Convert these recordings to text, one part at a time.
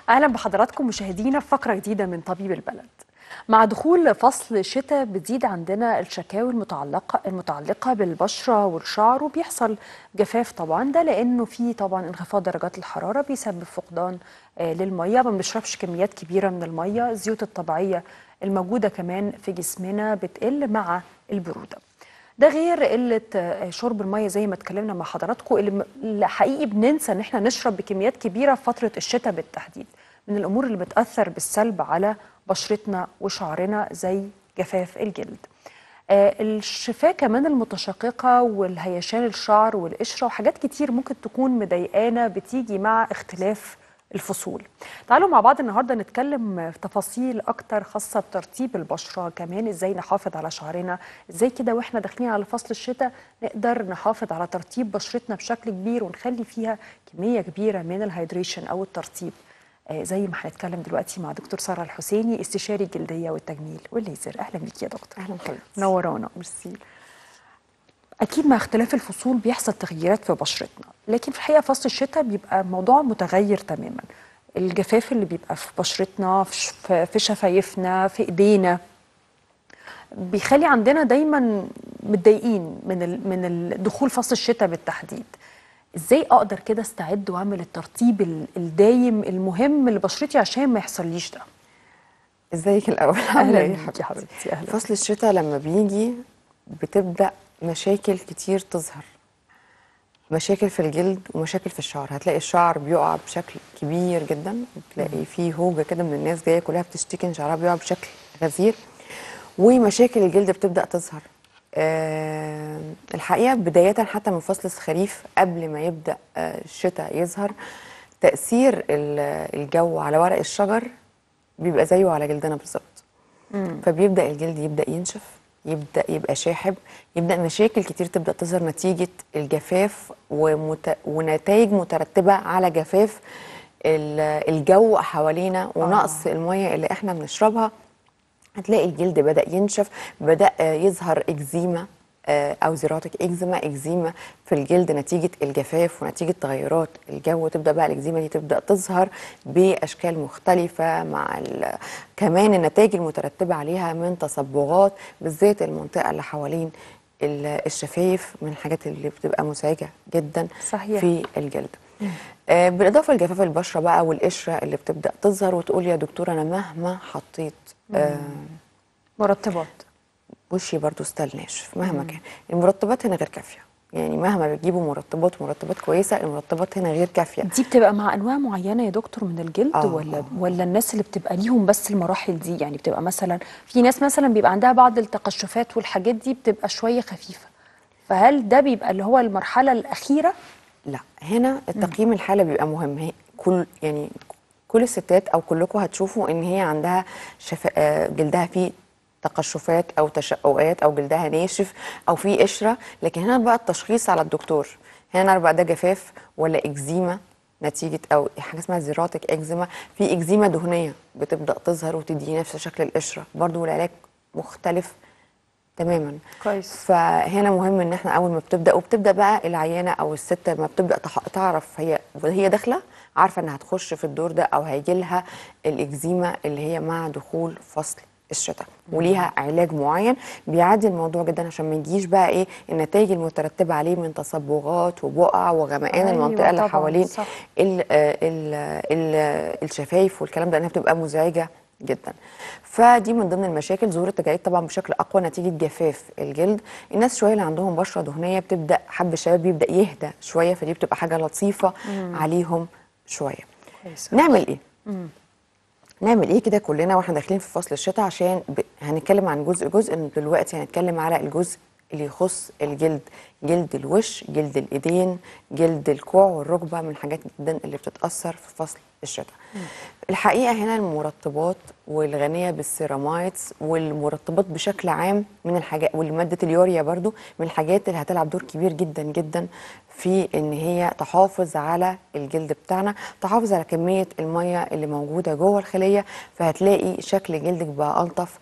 اهلا بحضراتكم مشاهدينا في فقره جديده من طبيب البلد مع دخول فصل الشتاء بتزيد عندنا الشكاوي المتعلقه المتعلقه بالبشره والشعر وبيحصل جفاف طبعا ده لانه في طبعا انخفاض درجات الحراره بيسبب فقدان آه، للميه ما بنشربش كميات كبيره من الميه الزيوت الطبيعيه الموجوده كمان في جسمنا بتقل مع البروده ده غير قله آه، شرب الميه زي ما اتكلمنا مع حضراتكم اللي م- اللي حقيقي بننسى ان احنا نشرب بكميات كبيره في فتره الشتاء بالتحديد من الامور اللي بتاثر بالسلب على بشرتنا وشعرنا زي جفاف الجلد آه، الشفاه كمان المتشققه والهيشان الشعر والقشره وحاجات كتير ممكن تكون مضايقانا بتيجي مع اختلاف الفصول تعالوا مع بعض النهارده نتكلم في تفاصيل اكتر خاصه بترطيب البشره كمان ازاي نحافظ على شعرنا ازاي كده واحنا داخلين على فصل الشتاء نقدر نحافظ على ترطيب بشرتنا بشكل كبير ونخلي فيها كميه كبيره من الهيدريشن او الترطيب آه، زي ما هنتكلم دلوقتي مع دكتور ساره الحسيني استشاري الجلديه والتجميل والليزر اهلا بيكي يا دكتور اهلا حبيبتي نورانا ميرسي اكيد مع اختلاف الفصول بيحصل تغييرات في بشرتنا لكن في الحقيقه فصل الشتاء بيبقى موضوع متغير تماما الجفاف اللي بيبقى في بشرتنا في ش- في في شفايفنا في ايدينا بيخلي عندنا دايما متضايقين من ال- من ال- دخول فصل الشتاء بالتحديد ازاي اقدر كده استعد واعمل الترطيب ال- الدايم المهم لبشرتي عشان ما يحصليش ده ازيك الاول عامله اهلا ايه بيكي يا حبيبتي اهلا فصل الشتاء لما بيجي بتبدا مشاكل كتير تظهر مشاكل في الجلد ومشاكل في الشعر هتلاقي الشعر بيقع بشكل كبير جدا بتلاقي فيه هوجه كده من الناس جايه كلها بتشتكي ان شعرها بيقع بشكل غزير ومشاكل الجلد بتبدا تظهر آه الحقيقه بدايه حتى من فصل الخريف قبل ما يبدا آه الشتاء يظهر تاثير ال- الجو على ورق الشجر بيبقى زيه على جلدنا بالظبط فبيبدا الجلد يبدا ينشف يبدا يبقى شاحب يبدا مشاكل كتير تبدا تظهر نتيجه الجفاف ومت... ونتائج مترتبه على جفاف ال- الجو حوالينا ونقص الميه اللي احنا بنشربها هتلاقي الجلد بدا ينشف بدا آه، يظهر اكزيما آه، او زيراتيك اكزيما اكزيما في الجلد نتيجه الجفاف ونتيجه تغيرات الجو تبدا بقى الاكزيما دي تبدا تظهر باشكال مختلفه مع ال- كمان النتائج المترتبه عليها من تصبغات بالذات المنطقه اللي حوالين ال- الشفايف من الحاجات اللي بتبقى مزعجه جدا صحيح. في الجلد آه، بالاضافه لجفاف البشره بقى والقشره اللي بتبدا تظهر وتقول يا دكتور انا مهما حطيت آه مرطبات وشي برضو ستايل ناشف مهما كان المرطبات هنا غير كافيه يعني مهما بتجيبوا مرطبات ومرطبات كويسه المرطبات هنا غير كافيه دي بتبقى مع انواع معينه يا دكتور من الجلد آه. ولا ولا الناس اللي بتبقى ليهم بس المراحل دي يعني بتبقى مثلا في ناس مثلا بيبقى عندها بعض التقشفات والحاجات دي بتبقى شويه خفيفه فهل ده بيبقى اللي هو المرحله الاخيره لا هنا التقييم الحاله بيبقى مهم هي كل يعني كل الستات او كلكم هتشوفوا ان هي عندها شفا... آه، جلدها فيه تقشفات او تشققات او جلدها ناشف او فيه قشره لكن هنا بقى التشخيص على الدكتور هنا نعرف بقى ده جفاف ولا اكزيما نتيجه او حاجه اسمها زيراتيك اكزيما في اكزيما دهنيه بتبدا تظهر وتدي نفس شكل القشره برضو العلاج مختلف تماما كويس. فهنا مهم ان احنا اول ما بتبدا وبتبدا بقى العيانه او الست لما بتبدا تح- تعرف هي وهي داخله عارفه انها هتخش في الدور ده او هيجي لها الاكزيما اللي هي مع دخول فصل الشتاء وليها علاج معين بيعدي الموضوع جدا عشان ما يجيش بقى ايه النتائج المترتبه عليه من تصبغات وبقع وغمقان أيوة المنطقه اللي طبعاً، حوالين صح. ال ال ال الشفايف والكلام ده انها بتبقى مزعجه جدا فدي من ضمن المشاكل ظهور التجاعيد طبعا بشكل اقوى نتيجه جفاف الجلد الناس شويه اللي عندهم بشره دهنيه بتبدا حب الشباب بيبدا يهدى شويه فدي بتبقى حاجه لطيفه عليهم شويه كويس نعمل ايه نعمل ايه كده كلنا واحنا داخلين في فصل الشتاء عشان ب... هنتكلم عن جزء جزء دلوقتي هنتكلم على الجزء اللي يخص الجلد جلد الوش جلد الايدين جلد الكوع والركبه من الحاجات جدا اللي بتتاثر في فصل الشتاء الحقيقه هنا المرطبات والغنيه بالسيرامايدز والمرطبات بشكل عام من الحاجات والماده اليوريا برضو من الحاجات اللي هتلعب دور كبير جدا جدا في ان هي تحافظ على الجلد بتاعنا تحافظ على كميه الميه اللي موجوده جوه الخليه فهتلاقي شكل جلدك بقى الطف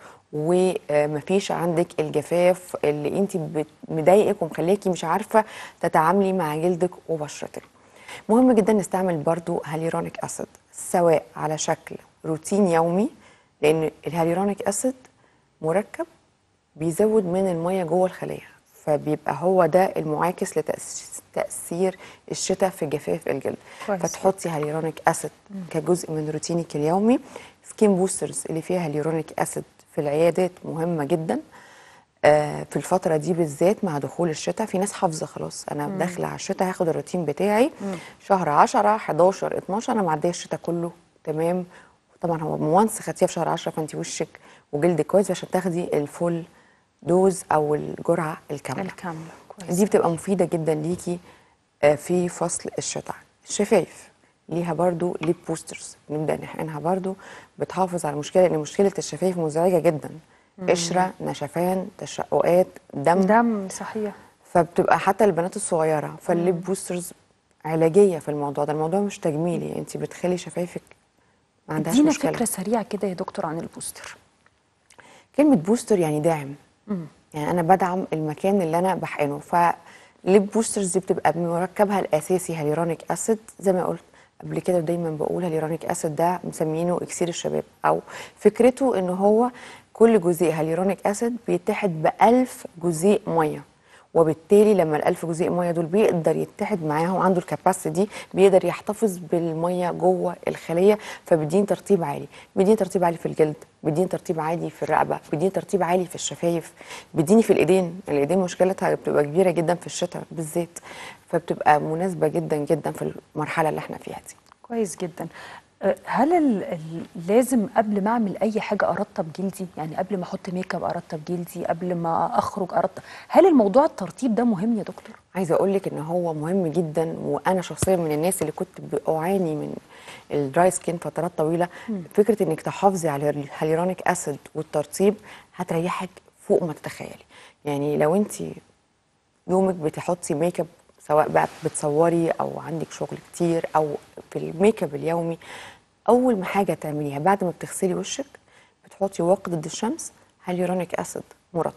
ومفيش عندك الجفاف اللي انت بت- مضايقك ومخليكي مش عارفه تتعاملي مع جلدك وبشرتك مهم جدا نستعمل برضو هاليورونيك اسيد سواء على شكل روتين يومي لان الهاليورونيك اسيد مركب بيزود من الميه جوه الخليه فبيبقى هو ده المعاكس لتاثير الشتاء في جفاف الجلد كويس. فتحطي هاليورونيك اسيد كجزء من روتينك اليومي سكين بوسترز اللي فيها هاليورونيك اسيد في العيادات مهمه جدا آه، في الفترة دي بالذات مع دخول الشتاء في ناس حافظة خلاص أنا داخلة على الشتاء هاخد الروتين بتاعي شهر 10 11 12 أنا معدية الشتاء كله تمام طبعا هو وانس خدتيها في شهر 10 فأنت وشك وجلدك كويس عشان تاخدي الفول دوز أو الجرعة الكاملة الكامله كويس دي بتبقى مفيدة جدا ليكي آه، في فصل الشتاء الشفايف ليها برضو ليب بوسترز نبدأ نحقنها برضو بتحافظ على المشكلة لأن مشكلة الشفايف مزعجة جدا قشرة نشفان تشققات دم دم صحيح فبتبقى حتى البنات الصغيرة فالليب بوسترز علاجية في الموضوع ده الموضوع مش تجميلي انت بتخلي شفايفك ما عندهاش ادينا مشكلة فكره سريعه كده يا دكتور عن البوستر كلمة بوستر يعني داعم يعني أنا بدعم المكان اللي أنا بحقنه فالليب بوسترز دي بتبقى مركبها الأساسي هاليورونيك أسيد زي ما قلت قبل كده ودايما بقول هاليورونيك أسيد ده مسمينه إكسير الشباب أو فكرته إن هو كل جزيء هاليورونيك أسيد بيتحد بألف جزيء مية وبالتالي لما الألف جزيء ميه دول بيقدر يتحد معاهم عنده الكباسيتي دي بيقدر يحتفظ بالميه جوه الخليه فبيديني ترطيب عالي بيديني ترطيب عالي في الجلد بيديني ترطيب عالي في الرقبه بيديني ترطيب عالي في الشفايف بيديني في الايدين الايدين مشكلتها بتبقى كبيره جدا في الشتاء بالذات فبتبقى مناسبه جدا جدا في المرحله اللي احنا فيها دي كويس جدا أه، هل ال ال لازم قبل ما اعمل اي حاجه ارطب جلدي يعني قبل ما احط ميك اب ارطب جلدي قبل ما اخرج ارطب هل الموضوع الترطيب ده مهم يا دكتور عايزه اقول لك ان هو مهم جدا وانا شخصيا من الناس اللي كنت بعاني من الدراي سكين فترات طويله فكره انك تحافظي على الهاليورونيك اسيد والترطيب هتريحك فوق ما تتخيلي يعني لو انت يومك بتحطي ميك اب سواء بقى بتصوري او عندك شغل كتير او في الميك اب اليومي اول ما حاجه تعمليها بعد ما بتغسلي وشك بتحطي واقي ضد الشمس هاليورونيك اسيد مرطب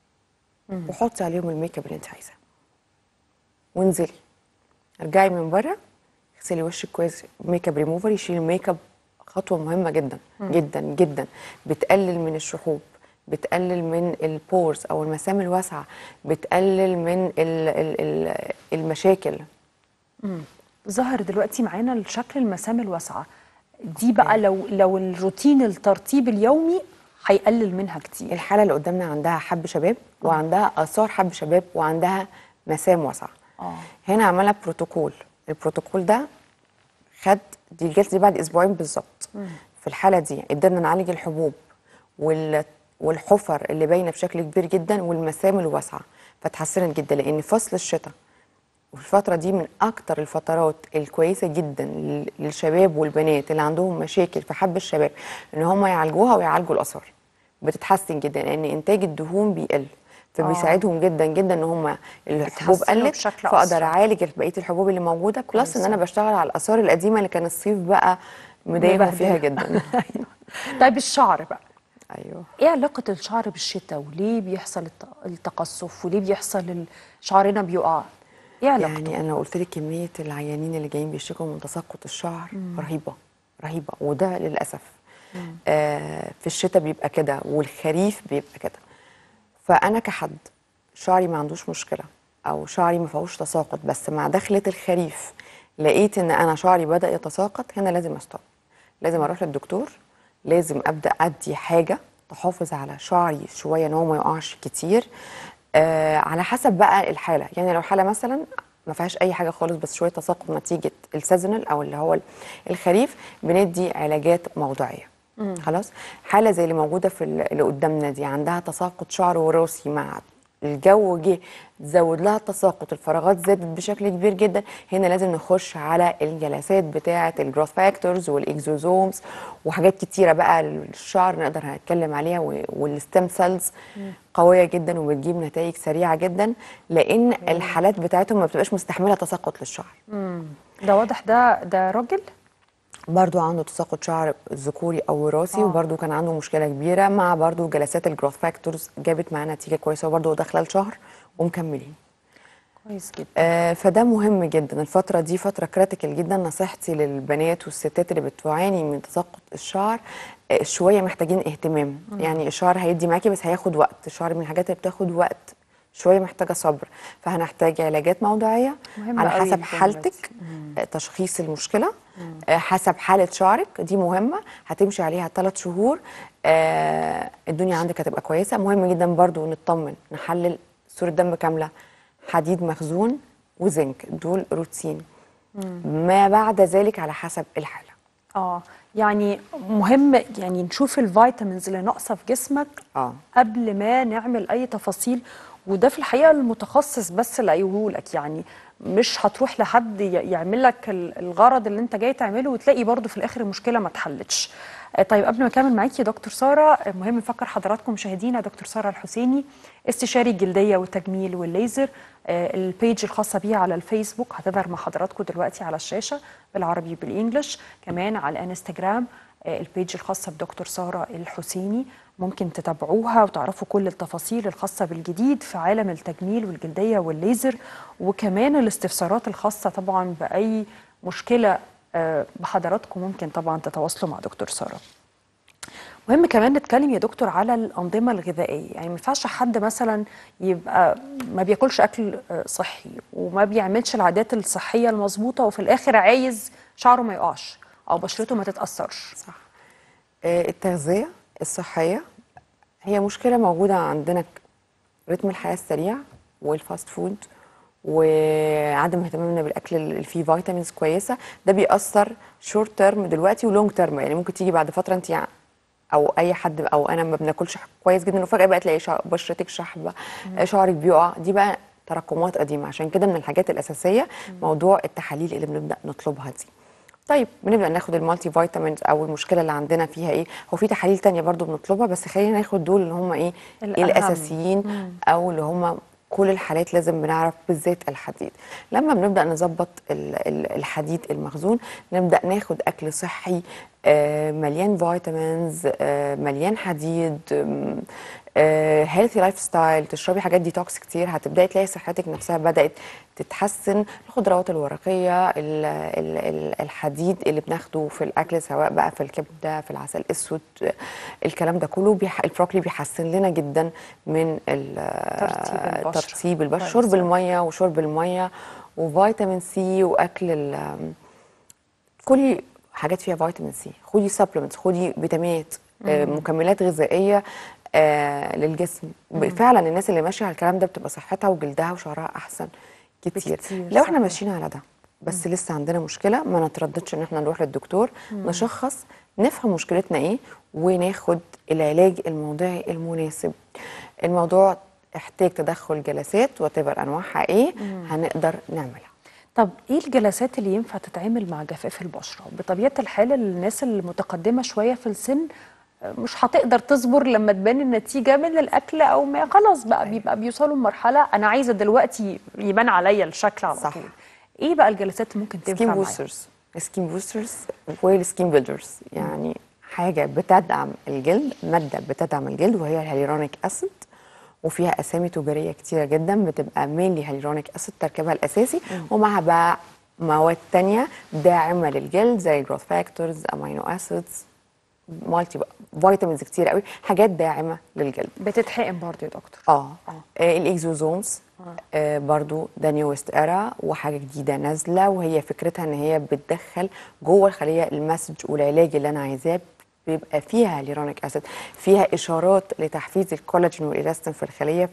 وحطي عليهم الميك اب اللي انت عايزاه وانزلي ارجعي من بره اغسلي وشك كويس ميك اب ريموفر يشيل الميك اب خطوه مهمه جدا جدا جدا بتقلل من الشحوب بتقلل من البورز او المسام الواسعه بتقلل من ال ال ال المشاكل ظهر دلوقتي معانا الشكل المسام الواسعه دي بقى لو لو الروتين الترطيب اليومي هيقلل منها كتير الحاله اللي قدامنا عندها حب شباب وعندها اثار حب شباب وعندها مسام واسعه اه هنا عملها بروتوكول البروتوكول ده خد دي الجلسه دي بعد اسبوعين بالظبط في الحاله دي قدرنا نعالج الحبوب وال والحفر اللي باينه بشكل كبير جدا والمسام الواسعه فتحسنت جدا لان فصل الشتاء والفترة دي من أكتر الفترات الكويسة جدا لل- للشباب والبنات اللي عندهم مشاكل في حب الشباب إن هم يعالجوها ويعالجوا الآثار بتتحسن جدا لأن إنتاج الدهون بيقل فبيساعدهم جدا جدا ان هم الحبوب يتحسنوا قلت بشكل فاقدر أسرع. اعالج بقيه الحبوب اللي موجوده بلس كويس ان انا بشتغل على الاثار القديمه اللي كان الصيف بقى مضايقهم فيها مبهدلة. جدا أيوة. طيب الشعر بقى ايوه ايه علاقة الشعر بالشتاء وليه بيحصل الت- التقصف وليه بيحصل ال- شعرنا بيقع ايه علاقته يعني انا قلت لك كميه العيانين اللي جايين بيشتكوا من تساقط الشعر رهيبه رهيبه وده للاسف آه في الشتاء بيبقى كده والخريف بيبقى كده فانا كحد شعري ما عندوش مشكله او شعري ما فيهوش تساقط بس مع دخله الخريف لقيت ان انا شعري بدا يتساقط هنا لازم استوب لازم اروح للدكتور لازم ابدا ادي حاجه تحافظ على شعري شويه ان هو ما يقعش كتير آه على حسب بقى الحاله يعني لو حاله مثلا ما فيهاش اي حاجه خالص بس شويه تساقط نتيجه السيزونال او اللي هو الخريف بندي علاجات موضعيه خلاص حاله زي اللي موجوده في ال- اللي قدامنا دي عندها تساقط شعر وراثي مع الجو جه زود لها التساقط الفراغات زادت بشكل كبير جدا هنا لازم نخش على الجلسات بتاعه الجروث فاكتورز والاكزوزومز وحاجات كتيره بقى الشعر نقدر نتكلم عليها والستيم سيلز قويه جدا وبتجيب نتائج سريعه جدا لان الحالات بتاعتهم ما بتبقاش مستحمله تساقط للشعر ده واضح ده ده راجل برضو عنده تساقط شعر ذكوري او وراثي آه. وبرضو كان عنده مشكله كبيره مع برضو جلسات الجروث فاكتورز جابت معاه نتيجه كويسه وبرضو ده خلال شهر ومكملين كويس جدا آه، فده مهم جدا الفترة دي فترة كريتيكال جدا نصيحتي للبنات والستات اللي بتعاني من تساقط الشعر آه، شوية محتاجين اهتمام يعني الشعر هيدي معاكي بس هياخد وقت الشعر من الحاجات اللي بتاخد وقت شوية محتاجة صبر فهنحتاج علاجات موضعية مهمة على قوي حسب الجملة حالتك آه، تشخيص المشكلة آه، حسب حالة شعرك دي مهمة هتمشي عليها ثلاث شهور آه، الدنيا عندك هتبقى كويسة مهم جدا برضو نطمن نحلل صورة دم كاملة حديد مخزون وزنك دول روتين ما بعد ذلك على حسب الحالة اه يعني مهم يعني نشوف الفيتامينز اللي ناقصه في جسمك اه قبل ما نعمل اي تفاصيل وده في الحقيقه المتخصص بس اللي قايله لك يعني مش هتروح لحد ي- يعمل لك ال- الغرض اللي انت جاي تعمله وتلاقي برضو في الاخر المشكله ما اتحلتش آه، طيب قبل ما اكمل معاكي يا دكتور ساره آه، مهم نفكر حضراتكم مشاهدينا دكتور ساره الحسيني استشاري الجلديه والتجميل والليزر آه، البيج الخاصه بيها على الفيسبوك هتظهر مع حضراتكم دلوقتي على الشاشه بالعربي وبالانجلش كمان على الانستجرام آه، البيج الخاصه بدكتور ساره الحسيني ممكن تتابعوها وتعرفوا كل التفاصيل الخاصه بالجديد في عالم التجميل والجلديه والليزر وكمان الاستفسارات الخاصه طبعا باي مشكله آه، بحضراتكم ممكن طبعا تتواصلوا مع دكتور ساره مهم كمان نتكلم يا دكتور على الأنظمة الغذائية يعني ما ينفعش حد مثلا يبقى ما بياكلش أكل آه، صحي وما بيعملش العادات الصحية المظبوطة وفي الآخر عايز شعره ما يقعش أو بشرته ما تتأثرش صح آه، التغذية الصحية هي مشكلة موجودة عندنا ك- رتم الحياة السريع والفاست فود وعدم اهتمامنا بالاكل اللي فيه فيتامينز كويسه ده بيأثر شورت تيرم دلوقتي ولونج تيرم يعني ممكن تيجي بعد فتره انت يع- او اي حد او انا ما بناكلش كويس جدا وفجاه بقى تلاقي شع- بشرتك شحبه آه، شعرك بيقع دي بقى تراكمات قديمه عشان كده من الحاجات الاساسيه موضوع التحاليل اللي بنبدا نطلبها دي طيب بنبدا ناخد المالتي فيتامينز او المشكله اللي عندنا فيها ايه هو في تحاليل تانية برضو بنطلبها بس خلينا ناخد دول اللي هم ايه الأهم. الاساسيين او اللي هم كل الحالات لازم بنعرف بالذات الحديد لما بنبدا نظبط ال- ال- الحديد المخزون نبدا ناخد اكل صحي آه، مليان فيتامينز آه، مليان حديد هيلثي لايف ستايل تشربي حاجات ديتوكس كتير هتبداي تلاقي صحتك نفسها بدات تتحسن الخضروات الورقيه ال- ال- ال- الحديد اللي بناخده في الاكل سواء بقى في الكبده في العسل الاسود آه، الكلام ده كله بيح... البروكلي بيحسن لنا جدا من ال- ترطيب البشرة. ترطيب البشره كويس شرب أوي. الميه وشرب الميه وفيتامين سي واكل ال- كلي حاجات فيها فيتامين سي خدي سبلمنتس خدي فيتامينات آه، مكملات غذائيه آه للجسم ب- فعلا الناس اللي ماشيه على الكلام ده بتبقى صحتها وجلدها وشعرها احسن كتير بكتير، لو احنا صحيح. ماشيين على ده بس لسه عندنا مشكله ما نترددش ان احنا نروح للدكتور نشخص نفهم مشكلتنا ايه وناخد العلاج الموضعي المناسب الموضوع احتاج تدخل جلسات وتبقى انواعها ايه هنقدر نعملها طب ايه الجلسات اللي ينفع تتعمل مع جفاف البشره بطبيعه الحال الناس المتقدمه شويه في السن آه، مش هتقدر تصبر لما تبان النتيجه من الاكل او ما خلاص بقى بيبقى بيوصلوا لمرحله انا عايزه دلوقتي يبان عليا الشكل على صح. طول ايه بقى الجلسات اللي ممكن تنفع سكين معايا بوسترز سكين بوسترز والسكين بيلدرز يعني حاجه بتدعم الجلد ماده بتدعم الجلد وهي الهيالورونيك اسيد وفيها اسامي تجاريه كتيره جدا بتبقى مينلي هيالورونيك اسيد تركيبها الاساسي ومعها بقى مواد تانية داعمه للجلد زي جروث فاكتورز امينو اسيدز مالتي فيتامينز كتير قوي حاجات داعمه للجلد بتتحقن برضه يا دكتور اه, آه الاكزوزومز آه برضو ده نيوست ايرا وحاجه جديده نازله وهي فكرتها ان هي بتدخل جوه الخليه المسج والعلاج اللي انا عايزاه بيبقى فيها هيالورونيك اسيد فيها اشارات لتحفيز الكولاجين والالاستين في الخليه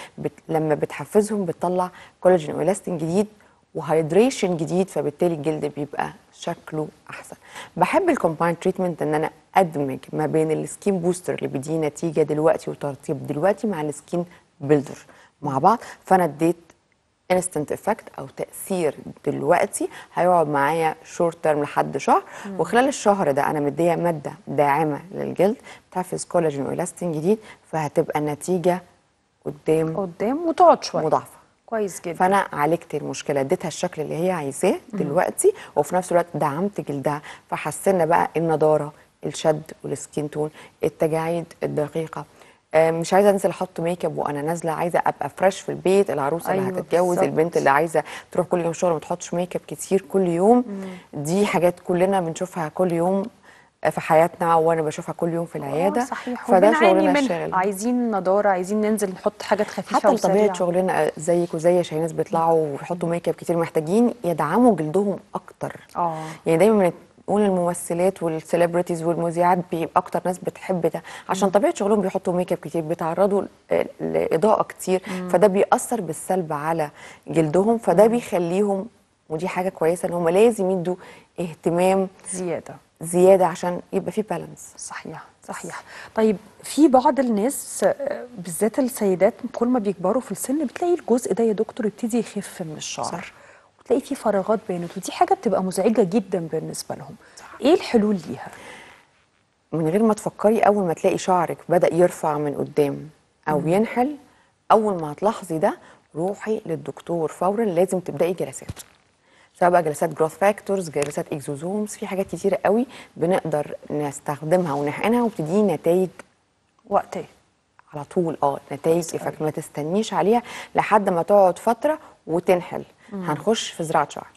فلما بتحفزهم بتطلع كولاجين والاستين جديد وهيدريشن جديد فبالتالي الجلد بيبقى شكله احسن بحب الكومبايند تريتمنت ان انا ادمج ما بين السكين بوستر اللي بيديه نتيجه دلوقتي وترطيب دلوقتي مع السكين بيلدر مع بعض فانا اديت انستنت افكت او تاثير دلوقتي هيقعد معايا شورت تيرم لحد شهر وخلال الشهر ده انا مديه ماده داعمه للجلد بتحفز كولاجين والاستين جديد فهتبقى النتيجه قدام قدام وتقعد شويه مضاعفه كويس جدا فانا عالجت المشكله اديتها الشكل اللي هي عايزاه دلوقتي وفي نفس الوقت دعمت جلدها فحسنا بقى النضاره الشد والسكين تون التجاعيد الدقيقه آه، مش عايزه انزل احط ميك اب وانا نازله عايزه ابقى فريش في البيت العروسه اللي أيوة هتتجوز بالظبط. البنت اللي عايزه تروح كل يوم شغل ما تحطش ميك اب كتير كل يوم دي حاجات كلنا بنشوفها كل يوم في حياتنا وانا بشوفها كل يوم في العياده آه صحيح فده وبنعاني شغلنا منها. الشاغل عايزين نضاره عايزين ننزل نحط حاجات خفيفه حتى لطبيعه وسريعة. شغلنا زيك وزي شاهيناز بيطلعوا ويحطوا ميك اب كتير محتاجين يدعموا جلدهم اكتر اه يعني دايما بنقول الممثلات والسليبرتيز والمذيعات بيبقى اكتر ناس بتحب ده عشان طبيعه شغلهم بيحطوا ميك اب كتير بيتعرضوا ل- لاضاءه كتير فده بيأثر بالسلب على جلدهم فده بيخليهم ودي حاجه كويسه ان هم لازم يدوا اهتمام زياده زياده عشان يبقى في بالانس صحيح صحيح طيب في بعض الناس آه، بالذات السيدات كل ما بيكبروا في السن بتلاقي الجزء ده يا دكتور يبتدي يخف من الشعر صح. وتلاقي فيه فراغات بينت ودي حاجه بتبقى مزعجه جدا بالنسبه لهم ايه الحلول ليها من غير ما تفكري اول ما تلاقي شعرك بدأ يرفع من قدام او ينحل اول ما هتلاحظي ده روحي للدكتور فورا لازم تبدأي جلسات سواء بقى جلسات جروث فاكتورز جلسات اكزوزومز في حاجات كتيرة قوي بنقدر نستخدمها ونحقنها وبتديني نتائج وقت ايه على طول اه نتائج افكت ما تستنيش عليها لحد ما تقعد فترة وتنحل هنخش في زراعة شعر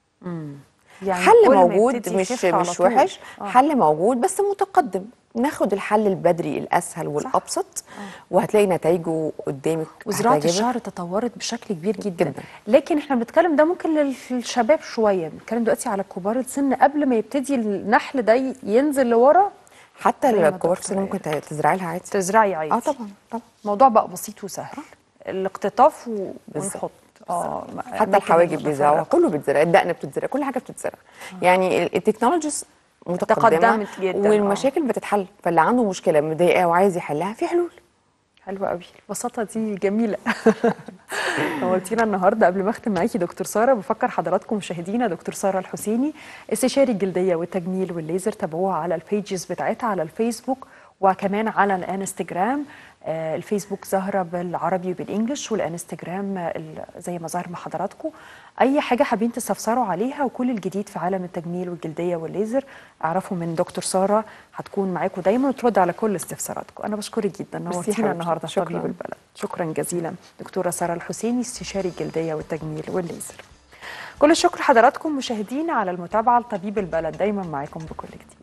يعني حل كل ما موجود يبتدي مش يخف على مش طول. وحش آه. حل موجود بس متقدم ناخد الحل البدري الاسهل والابسط وهتلاقي نتائجه قدامك وزراعه هتعجبك. الشعر تطورت بشكل كبير جدا, جداً. لكن احنا بنتكلم ده ممكن للشباب شويه بنتكلم دلوقتي على كبار السن قبل ما يبتدي النحل ده ي- ينزل لورا حتى زي ما الكبار في الدكتور السن ممكن تزرعي لها عادي تزرعي عادي اه طبعا طبعا الموضوع بقى بسيط وسهل الاقتطاف و- بالظبط. ونحط اه حتى أماكن الحواجب بيزرعوها متفرقة. كله بيتزرع الدقن بتتزرع كل حاجه بتتزرع يعني ال- التكنولوجيز متقدمه تقدمت جداً، آه. والمشاكل بتتحل فاللي عنده مشكله مضايقاه وعايز يحلها في حلول حلوة قوي البساطة دي جميلة نورتينا النهاردة قبل ما اختم معاكي دكتور سارة بفكر حضراتكم مشاهدينا دكتور سارة الحسيني استشاري الجلدية والتجميل والليزر تابعوها على البيجز بتاعتها على الفيسبوك وكمان على الانستجرام آه، الفيسبوك ظاهرة بالعربي وبالانجلش والانستجرام آه، ال- زي ما ظهر مع حضراتكم اي حاجة حابين تستفسروا عليها وكل الجديد في عالم التجميل والجلدية والليزر اعرفوا من دكتور سارة هتكون معاكم دايما وترد على كل استفساراتكم انا بشكرك جدا ميرسي نورتينا حبيبتي. النهارده في شكراً. طبيب البلد شكرا جزيلا دكتوره ساره الحسيني استشاري الجلديه والتجميل والليزر كل الشكر حضراتكم مشاهدينا على المتابعه لطبيب البلد دايما معاكم بكل جديد